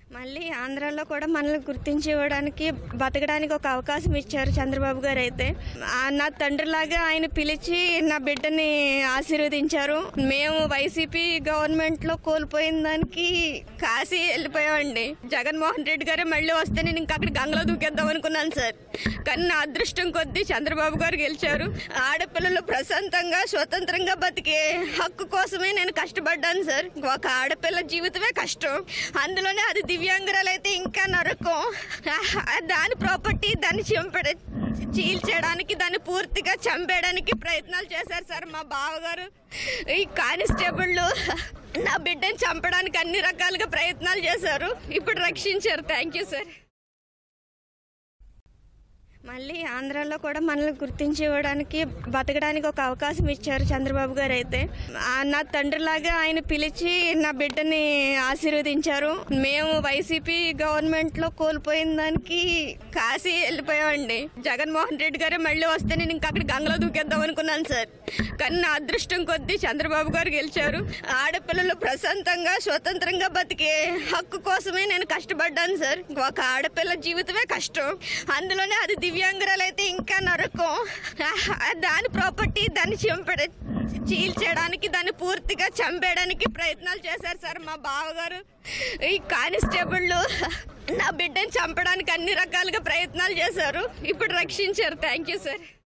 మళ్ళీ ఆంధ్రాలో కూడా మనల్ని గుర్తించి ఇవ్వడానికి బతకడానికి ఒక అవకాశం ఇచ్చారు చంద్రబాబు గారు అయితే ఆ, నా తండ్రిలాగా ఆయన పిలిచి నా బిడ్డని ఆశీర్వదించారు మేము వైసీపీ గవర్నమెంట్ లో కోల్పోయిన దానికి కాశీ వెళ్ళిపోయామండి జగన్మోహన్ రెడ్డి గారే మళ్ళీ వస్తే నేను ఇంకా అక్కడ గంగలో దూకేద్దాం అనుకున్నాను సార్ కానీ నా అదృష్టం కొద్దీ చంద్రబాబు గారు గెలిచారు ఆడపిల్లలు ప్రశాంతంగా స్వతంత్రంగా బతికే హక్కు కోసమే నేను కష్టపడ్డాను సార్ ఒక ఆడపిల్ల జీవితమే కష్టం అందులోనే అది దివ్యాంగురాలు అయితే ఇంకా నరకం దాని ప్రాపర్టీ దాన్ని చంపడ చీల్చేయడానికి దాన్ని పూర్తిగా చంపేయడానికి ప్రయత్నాలు చేశారు సార్ మా బావగారు ఈ కానిస్టేబుళ్ళు నా బిడ్డని చంపడానికి అన్ని రకాలుగా ప్రయత్నాలు చేశారు ఇప్పుడు రక్షించారు థ్యాంక్ యూ సార్ మళ్ళీ ఆంధ్రాలో కూడా మనల్ని గుర్తించి ఇవ్వడానికి బతకడానికి ఒక అవకాశం ఇచ్చారు చంద్రబాబు గారు అయితే ఆ, నా తండ్రిలాగా ఆయన పిలిచి నా బిడ్డని ఆశీర్వదించారు మేము వైసీపీ గవర్నమెంట్ లో కోల్పోయిన దానికి కాశీ వెళ్ళిపోయామండి జగన్మోహన్ రెడ్డి గారే మళ్ళీ వస్తే నేను ఇంకా అక్కడ గంగలో దూకేద్దాం అనుకున్నాను సార్ కానీ నా అదృష్టం కొద్దీ చంద్రబాబు గారు గెలిచారు ఆడపిల్లలు ప్రశాంతంగా స్వతంత్రంగా బతికే హక్కు కోసమే నేను కష్టపడ్డాను సార్ ఒక ఆడపిల్ల జీవితమే కష్టం అందులోనే అది దివ్యాంగురాలు అయితే ఇంకా నరకం దాని ప్రాపర్టీ దాన్ని చంపడ చీల్చేయడానికి దాన్ని పూర్తిగా చంపేయడానికి ప్రయత్నాలు చేశారు సార్ మా బావగారు ఈ కానిస్టేబుళ్ళు నా బిడ్డని చంపడానికి అన్ని రకాలుగా ప్రయత్నాలు చేశారు ఇప్పుడు రక్షించారు థ్యాంక్ యూ సార్